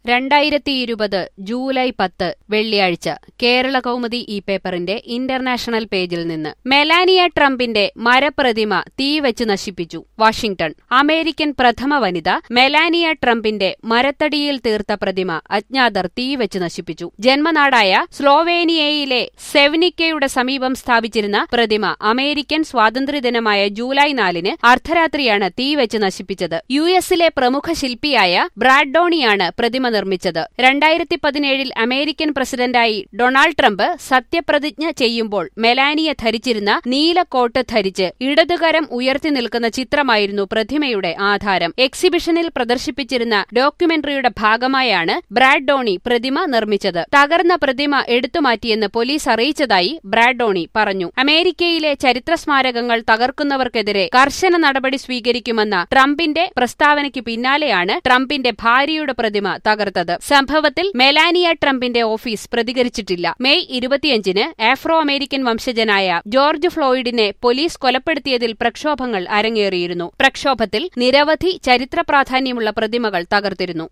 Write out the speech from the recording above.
രണ്ടായിരത്തി ഇരുപത് ജൂലൈ പത്ത് വെള്ളിയാഴ്ച കേരള കൗമുദി ഈ പേപ്പറിന്റെ ഇന്റർനാഷണൽ പേജിൽ നിന്ന് മെലാനിയ ട്രംപിന്റെ മരപ്രതിമ തീവെച്ച് നശിപ്പിച്ചു വാഷിംഗ്ടൺ അമേരിക്കൻ പ്രഥമ വനിത മെലാനിയ ട്രംപിന്റെ മരത്തടിയിൽ തീർത്ത പ്രതിമ അജ്ഞാതർ തീവെച്ച് നശിപ്പിച്ചു ജന്മനാടായ സ്ലോവേനിയയിലെ സെവ്നിക്കയുടെ സമീപം സ്ഥാപിച്ചിരുന്ന പ്രതിമ അമേരിക്കൻ സ്വാതന്ത്ര്യദിനമായ ജൂലൈ നാലിന് അർദ്ധരാത്രിയാണ് തീവെച്ച് നശിപ്പിച്ചത് യു എസിലെ പ്രമുഖ ശില്പിയായ ബ്രാഡ്ഡോണിയാണ് പ്രതിമ നിർമ്മിച്ചത് രണ്ടായിരത്തി പതിനേഴിൽ അമേരിക്കൻ പ്രസിഡന്റായി ഡൊണാൾഡ് ട്രംപ് സത്യപ്രതിജ്ഞ ചെയ്യുമ്പോൾ മെലാനിയ ധരിച്ചിരുന്ന നീല കോട്ട് ധരിച്ച് ഇടതുകരം ഉയർത്തി നിൽക്കുന്ന ചിത്രമായിരുന്നു പ്രതിമയുടെ ആധാരം എക്സിബിഷനിൽ പ്രദർശിപ്പിച്ചിരുന്ന ഡോക്യുമെന്ററിയുടെ ഭാഗമായാണ് ബ്രാഡ്ഡോണി പ്രതിമ നിർമ്മിച്ചത് തകർന്ന പ്രതിമ എടുത്തുമാറ്റിയെന്ന് പോലീസ് അറിയിച്ചതായി ബ്രാഡ്ഡോണി പറഞ്ഞു അമേരിക്കയിലെ ചരിത്ര സ്മാരകങ്ങൾ തകർക്കുന്നവർക്കെതിരെ കർശന നടപടി സ്വീകരിക്കുമെന്ന ട്രംപിന്റെ പ്രസ്താവനയ്ക്ക് പിന്നാലെയാണ് ട്രംപിന്റെ ഭാര്യയുടെ പ്രതിമ തകർത്തത് സംഭവത്തിൽ മെലാനിയ ട്രംപിന്റെ ഓഫീസ് പ്രതികരിച്ചിട്ടില്ല മെയ് ഇരുപത്തിയഞ്ചിന് ആഫ്രോ അമേരിക്കൻ വംശജനായ ജോർജ് ഫ്ലോയിഡിനെ പോലീസ് കൊലപ്പെടുത്തിയതിൽ പ്രക്ഷോഭങ്ങൾ അരങ്ങേറിയിരുന്നു പ്രക്ഷോഭത്തിൽ നിരവധി ചരിത്ര പ്രാധാന്യമുള്ള പ്രതിമകൾ തകർത്തിരുന്നു